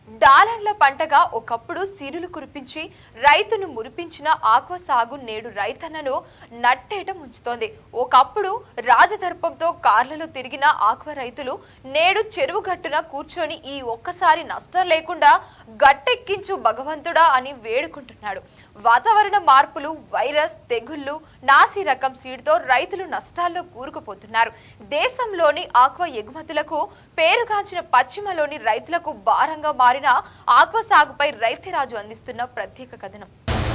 డాలర్ల పంటగా ఒకప్పుడు సిరులు కురిపించి రైతును మురిపించిన ఆక్వా సాగు నేడు రైతన్నను నట్టేట ముంచుతోంది ఒకప్పుడు రాజదర్పంతో కార్లలో తిరిగిన ఆక్వా రైతులు నేడు చెరువు గట్టున కూర్చొని ఈ ఒక్కసారి నష్టం లేకుండా గట్టెక్కించు భగవంతుడా అని వేడుకుంటున్నాడు వాతావరణ మార్పులు వైరస్ తెగుళ్లు నాసి రకం సీడ్తో రైతులు నష్టాల్లో కూరుకుపోతున్నారు దేశంలోని ఆక్వా ఎగుమతులకు పేరుగాంచిన పశ్చిమలోని రైతులకు భారంగా మారిన ఆక్వా సాగుపై రైతురాజు అందిస్తున్న ప్రత్యేక కథనం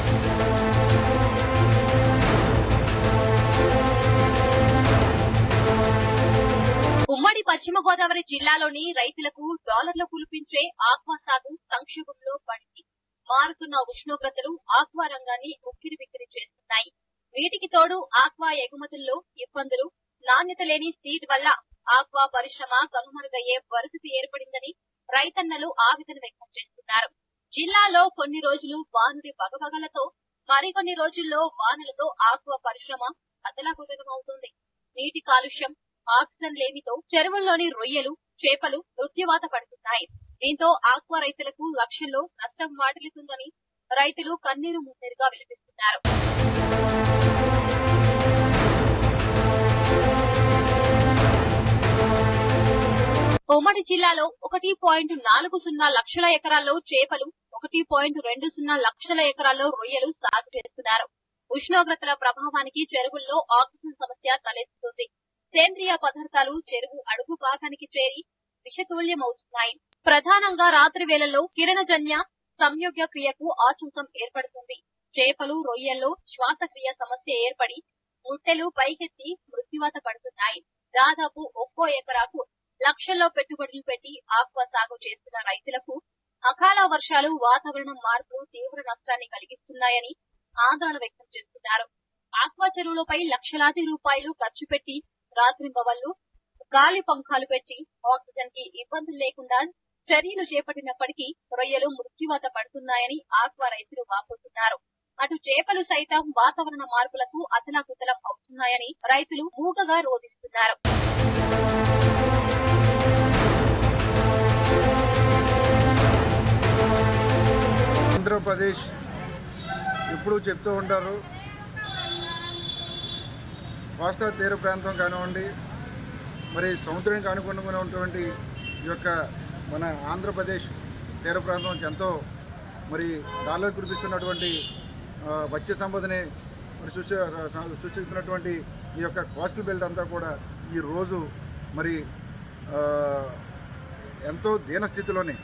ఉమ్మడి పశ్చిమ గోదావరి జిల్లాలోని రైతులకు డాలర్లు కురిపించే ఆక్వా సాగు సంక్షోభంలో పడింది మారుతున్న ఉష్ణోగ్రతలు ఆక్వా రంగాన్ని ఉక్కిరి బిక్కిరి చేస్తున్నాయి వీటికి తోడు ఆక్వా ఎగుమతుల్లో ఇబ్బందులు నాణ్యత లేని సీడ్ వల్ల ఆక్వా పరిశ్రమ కనుమరుగయ్యే పరిస్థితి ఏర్పడిందని రైతన్నలు ఆవేదన వ్యక్తం చేస్తున్నారు జిల్లాలో కొన్ని రోజులు వానుడి పగపగలతో మరికొన్ని రోజుల్లో వానలతో ఆక్వా పరిశ్రమ అతలాకుతలమవుతుంది నీటి కాలుష్యం ఆక్సిజన్ లేమితో చెరువుల్లోని రొయ్యలు చేపలు మృత్యువాత పడుతున్నాయి దీంతో ఆక్వా రైతులకు లక్షల్లో నష్టం వాటిల్లుతుందని రైతులు కన్నీరు మున్నీరుగా విలపిస్తున్నారు ఉమ్మడి జిల్లాలో ఒకటి పాయింట్ నాలుగు సున్నా లక్షల ఎకరాల్లో చేపలు ఒకటి పాయింట్ రెండు సున్నా లక్షల ఎకరాల్లో రొయ్యలు సాగు చేస్తున్నారు ఉష్ణోగ్రతల ప్రభావానికి చెరువుల్లో ఆక్సిజన్ సమస్య తలెత్తుతుంది సేంద్రియ పదార్థాలు చెరువు అడుగు భాగానికి చేరి విషతుల్యమవుతున్నాయి ప్రధానంగా రాత్రి వేళల్లో కిరణజన్య సంయోగ్య క్రియకు ఆచంకం ఏర్పడుతుంది చేపలు రొయ్యల్లో శ్వాసక్రియ సమస్య ఏర్పడి ముట్టెలు పైకెత్తి మృత్యువాత పడుతున్నాయి దాదాపు ఒక్కో ఎకరాకు లక్షల్లో పెట్టుబడులు పెట్టి ఆక్వా సాగు చేస్తున్న రైతులకు అకాల వర్షాలు వాతావరణ మార్పులు తీవ్ర నష్టాన్ని కలిగిస్తున్నాయని ఆందోళన వ్యక్తం చేస్తున్నారు ఆక్వా చెరువులపై లక్షలాది రూపాయలు ఖర్చు పెట్టి రాత్రింబవళ్లు గాలి పంఖాలు పెట్టి ఆక్సిజన్ కి ఇబ్బందులు లేకుండా చర్యలు చేపట్టినప్పటికీ రొయ్యలు మృత్యువాత పడుతున్నాయని ఆక్వా రైతులు వాపోతున్నారు అటు చేపలు సైతం వాతావరణ మార్పులకు అతలాకుతలం అవుతున్నాయని రైతులు మూగగా రోధిస్తున్నారు ఆంధ్రప్రదేశ్ ఎప్పుడూ చెప్తూ ఉంటారు వాస్తవ తీర ప్రాంతం కానివ్వండి మరి సముద్రానికి అనుగుణంగా ఉన్నటువంటి ఈ యొక్క మన ఆంధ్రప్రదేశ్ తీర ప్రాంతం ఎంతో మరి డాలర్ కురిపిస్తున్నటువంటి ఆ, వచ్చే సంపదని మరి సృష్టి సృష్టిస్తున్నటువంటి ఈ యొక్క కోస్టల్ బెల్ట్ అంతా కూడా ఈ రోజు మరి ఆ, ఎంతో దీనస్థితిలోనే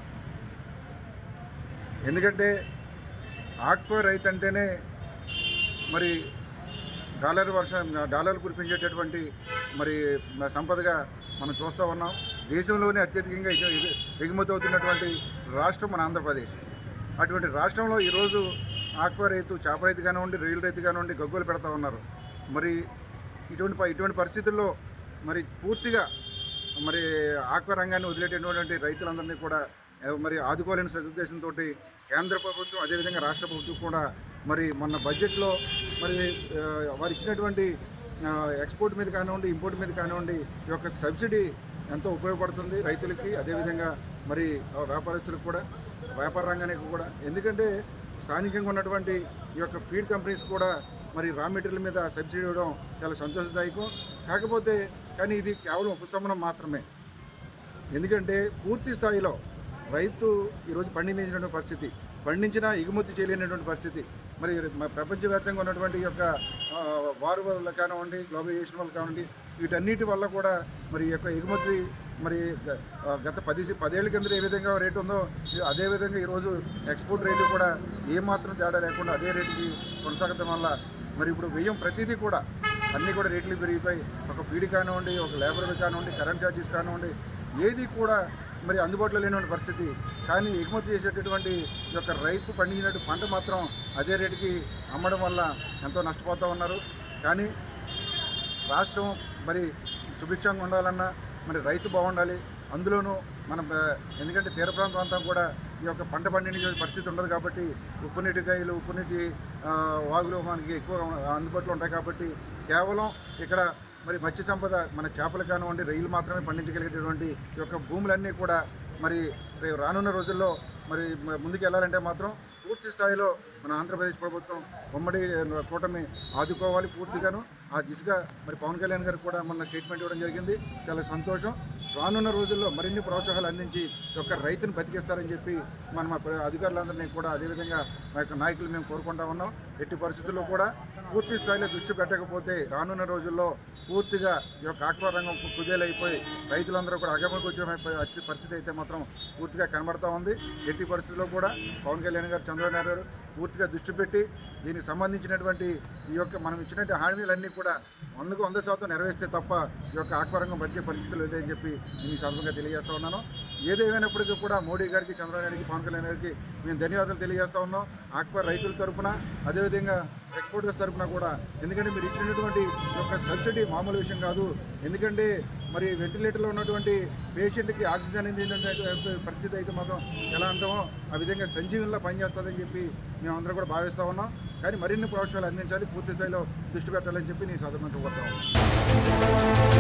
ఎందుకంటే ఆక్వా రైతు అంటేనే మరి డాలర్ వర్షం డాలర్ కురిపించేటటువంటి మరి సంపదగా మనం చూస్తూ ఉన్నాం దేశంలోనే అత్యధికంగా ఎగు- ఎగు- ఎగుమతి అవుతున్నటువంటి రాష్ట్రం మన ఆంధ్రప్రదేశ్ అటువంటి రాష్ట్రంలో ఈరోజు ఆక్వా రైతు చేప రైతు కానివ్వండి రొయ్యల రైతు కానివ్వండి గగ్గోలు పెడతా ఉన్నారు మరి ఇటువంటి ప- ఇటువంటి పరిస్థితుల్లో మరి పూర్తిగా మరి ఆక్వా రంగాన్ని వదిలేటటువంటి రైతులందరినీ కూడా ఆ, మరి ఆదుకోలేని సదుద్దేశంతో కేంద్ర ప్రభుత్వం అదేవిధంగా రాష్ట్ర ప్రభుత్వం కూడా మరి మొన్న బడ్జెట్లో మరి ఆ, వారు ఇచ్చినటువంటి ఆ, ఎక్స్పోర్ట్ మీద కానివ్వండి ఇంపోర్ట్ మీద కానివ్వండి ఈ యొక్క సబ్సిడీ ఎంతో ఉపయోగపడుతుంది రైతులకి అదేవిధంగా మరి ఆ, వ్యాపారస్తులకు కూడా వ్యాపార రంగానికి కూడా ఎందుకంటే స్థానికంగా ఉన్నటువంటి ఈ యొక్క ఫీడ్ కంపెనీస్ కూడా మరి రా మెటీరియల్ మీద సబ్సిడీ ఇవ్వడం చాలా సంతోషదాయకం కాకపోతే కానీ ఇది కేవలం ఉపశమనం మాత్రమే ఎందుకంటే పూర్తి స్థాయిలో రైతు ఈరోజు పండించినటువంటి పరిస్థితి పండించినా ఎగుమతి చేయలేనటువంటి పరిస్థితి మరి మ- ప్రపంచవ్యాప్తంగా ఉన్నటువంటి ఈ యొక్క ఆ, వారు వల్ల కానివ్వండి గ్లోబలైజేషన్ వల్ల కానివ్వండి వీటన్నిటి వల్ల కూడా మరి ఈ యొక్క ఎగుమతి మరి గ- ఆ, గత పది పదేళ్ల కింద ఏ విధంగా రేటు ఉందో ఈ- అదే విధంగా ఈరోజు ఎక్స్పోర్ట్ రేటు కూడా ఏమాత్రం తేడా లేకుండా అదే రేటుకి కొనసాగడం వల్ల మరి ఇప్పుడు వ్యయం ప్రతిదీ కూడా అన్నీ కూడా రేట్లు పెరిగిపోయి ఒక ఫీడ్ కానివ్వండి ఒక లేబర్ కానివ్వండి కరెంట్ ఛార్జెస్ కానివ్వండి ఏది కూడా మరి అందుబాటులో లేనటువంటి పరిస్థితి కానీ ఎగుమతి చేసేటటువంటి ఈ యొక్క రైతు పండించినట్టు పంట మాత్రం అదే రేటుకి అమ్మడం వల్ల ఎంతో నష్టపోతూ ఉన్నారు కానీ రాష్ట్రం మరి సుభిక్షంగా ఉండాలన్నా మరి రైతు బాగుండాలి అందులోనూ మన బ- ఎందుకంటే తీర ప్రాంతం అంతా కూడా ఈ యొక్క పంట పండించే పరిస్థితి ఉండదు కాబట్టి ఉప్పు నీటి కాయలు ఉప్పు నీటి ఆ, వాగులు మనకి ఎక్కువ అందుబాటులో ఉంటాయి కాబట్టి కేవలం ఇక్కడ మరి మత్స్య సంపద మన చేపలు కానివ్వండి రైలు మాత్రమే పండించగలిగేటటువంటి ఈ యొక్క భూములన్నీ కూడా మరి రేపు రానున్న రోజుల్లో మరి మ- ముందుకు వెళ్ళాలంటే మాత్రం పూర్తి స్థాయిలో మన ఆంధ్రప్రదేశ్ ప్రభుత్వం ఉమ్మడి కూటమి ఆదుకోవాలి పూర్తిగాను ఆ దిశగా మరి పవన్ కళ్యాణ్ గారు కూడా మొన్న స్టేట్మెంట్ ఇవ్వడం జరిగింది చాలా సంతోషం రానున్న రోజుల్లో మరిన్ని ప్రోత్సాహాలు అందించి ఈ యొక్క రైతును బతికిస్తారని చెప్పి మన మా ప్ర- అధికారులందరినీ కూడా అదేవిధంగా మా యొక్క నాయకులు మేము కోరుకుంటా ఉన్నాం ఎట్టి పరిస్థితుల్లో కూడా పూర్తి స్థాయిలో దృష్టి పెట్టకపోతే రానున్న రోజుల్లో పూర్తిగా ఈ యొక్క ఆక్వా రంగం కు- కుదేలైపోయి రైతులందరూ కూడా అగమగోచమైపోయే వచ్చే పరిస్థితి అయితే మాత్రం పూర్తిగా కనబడతా ఉంది ఎట్టి పరిస్థితుల్లో కూడా పవన్ కళ్యాణ్ గారు చంద్రబాబు నాయుడు గారు పూర్తిగా దృష్టి పెట్టి దీనికి సంబంధించినటువంటి ఈ యొక్క మనం ఇచ్చినటువంటి హామీలన్నీ కూడా వందకు వంద శాతం నెరవేర్స్తే తప్ప ఈ యొక్క ఆక్వరంగం బతికే పరిస్థితులు లేదని చెప్పి నేను ఈ సందర్భంగా తెలియజేస్తా ఉన్నాను ఏదేమైనప్పటికీ కూడా మోడీ గారికి చంద్రబాబు నాయుడికి పవన్ కళ్యాణ్ గారికి మేము ధన్యవాదాలు తెలియజేస్తా ఉన్నాం ఆక్వా రైతుల తరపున అదేవిధంగా ఎక్స్పోర్టర్స్ తరపున కూడా ఎందుకంటే మీరు ఇచ్చినటువంటి ఈ యొక్క సబ్సిడీ మామూలు విషయం కాదు ఎందుకంటే మరి వెంటిలేటర్లో ఉన్నటువంటి పేషెంట్కి ఆక్సిజన్ అందించినటువంటి పరిస్థితి అయితే మాత్రం ఎలా అంటామో ఆ విధంగా సంజీవనిలా పనిచేస్తుందని చెప్పి మేమందరం కూడా భావిస్తూ ఉన్నాం కానీ మరిన్ని ప్రోత్సాహాలు అందించాలి పూర్తి స్థాయిలో దృష్టి పెట్టాలని చెప్పి నేను సాధారణంగా కోరుతా ఉన్నాను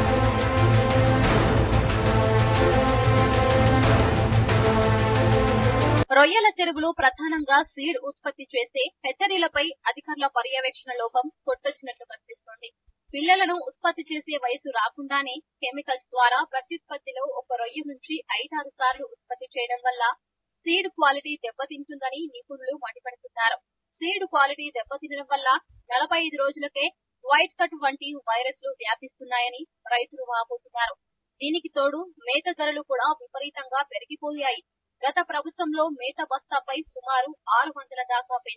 రొయ్యల చెరువులు ప్రధానంగా సీడ్ ఉత్పత్తి చేసే హెచ్చరీలపై అధికారుల పర్యవేక్షణ లోపం కొట్టొచ్చినట్లు కనిపిస్తోంది పిల్లలను ఉత్పత్తి చేసే వయసు రాకుండానే కెమికల్స్ ద్వారా ప్రత్యుత్పత్తిలో ఒక రొయ్య నుంచి ఐదారు సార్లు ఉత్పత్తి చేయడం వల్ల సీడ్ క్వాలిటీ దెబ్బతింటుందని నిపుణులు మండిపడుతున్నారు సీడ్ క్వాలిటీ దెబ్బతినడం వల్ల నలభై ఐదు రోజులకే వైట్ కట్ వంటి వైరస్లు వ్యాపిస్తున్నాయని రైతులు వాపోతున్నారు దీనికి తోడు మేత ధరలు కూడా విపరీతంగా పెరిగిపోయాయి గత ప్రభుత్వంలో మేత బస్తాపై సుమారు ఆరు వందల దాకా పెంచారు